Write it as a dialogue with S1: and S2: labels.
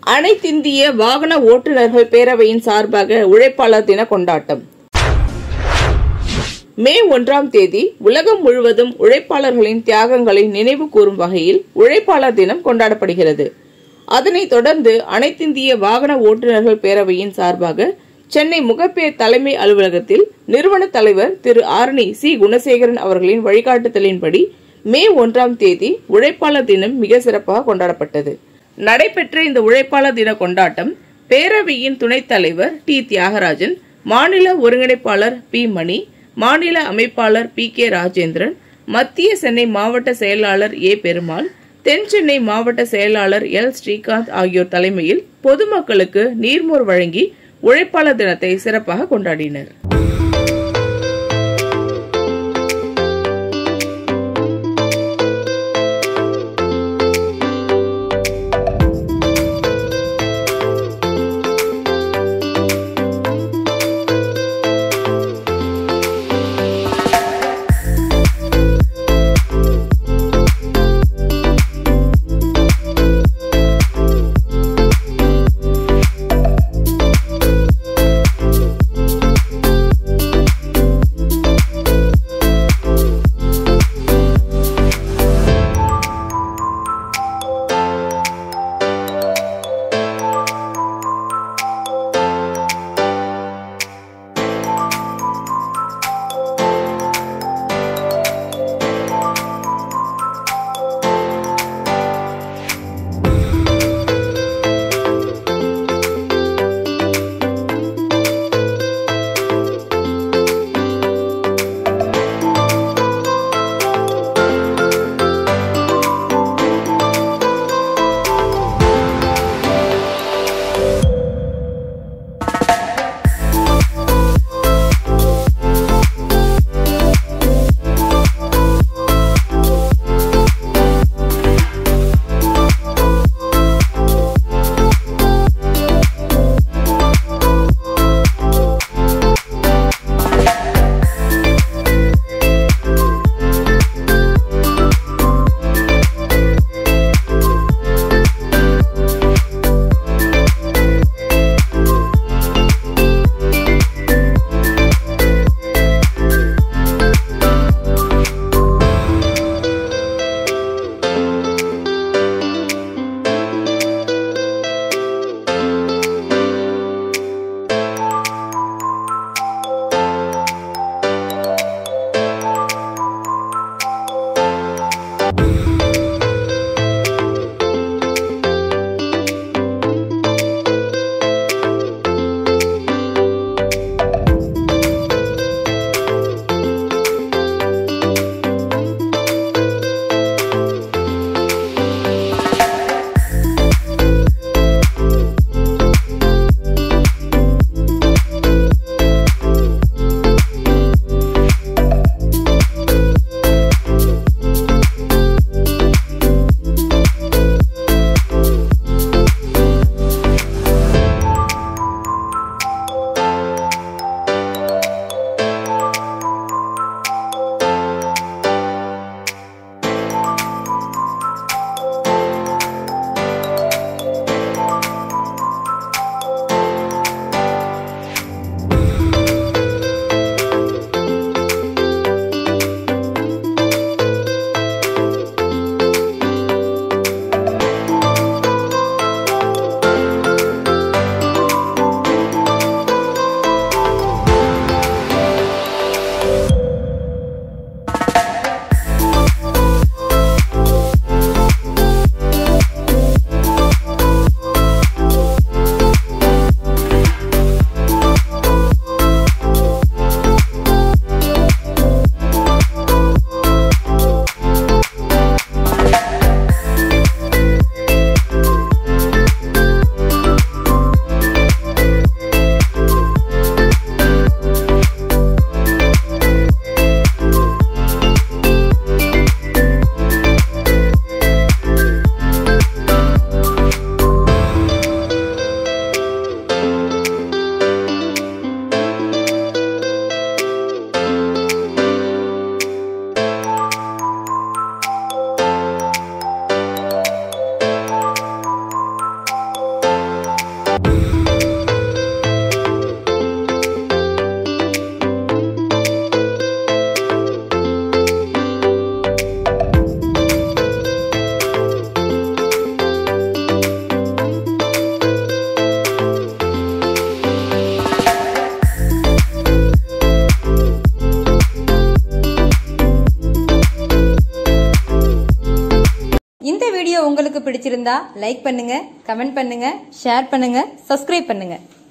S1: அனைத்திந்திய வாகன ஓட்டுநர்கள் பேரவையின் சார்பாக உழைப்பாளர் தின கொண்டாட்டம் மே ஒன்றாம் தேதி உலகம் முழுவதும் உழைப்பாளர்களின் தியாகங்களை நினைவு கூறும் வகையில் உழைப்பாளர் தினம் கொண்டாடப்படுகிறது அதனைத் தொடர்ந்து அனைத்திந்திய வாகன ஓட்டுநர்கள் பேரவையின் சார்பாக சென்னை முகப்பேர் தலைமை அலுவலகத்தில் நிறுவன தலைவர் திரு ஆரணி சி குணசேகரன் அவர்களின் வழிகாட்டுதலின்படி மே ஒன்றாம் தேதி உழைப்பாளர் தினம் மிக சிறப்பாக கொண்டாடப்பட்டது நடைபெற்ற இந்த உழைப்பாளர் தின கொண்டாட்டம் பேரவையின் துணைத் தலைவர் டி தியாகராஜன் மாநில ஒருங்கிணைப்பாளர் பி மணி மாநில அமைப்பாளர் பி கே ராஜேந்திரன் மத்திய சென்னை மாவட்ட செயலாளர் ஏ பெருமாள் தென் சென்னை மாவட்ட செயலாளர் எல் ஸ்ரீகாந்த் ஆகியோர் தலைமையில் பொதுமக்களுக்கு நீர்மோர் வழங்கி உழைப்பாளர் தினத்தை சிறப்பாக கொண்டாடினர்
S2: வீடியோ உங்களுக்கு பிடிச்சிருந்தா லைக் பண்ணுங்க கமெண்ட் பண்ணுங்க ஷேர் பண்ணுங்க சப்ஸ்கிரைப் பண்ணுங்க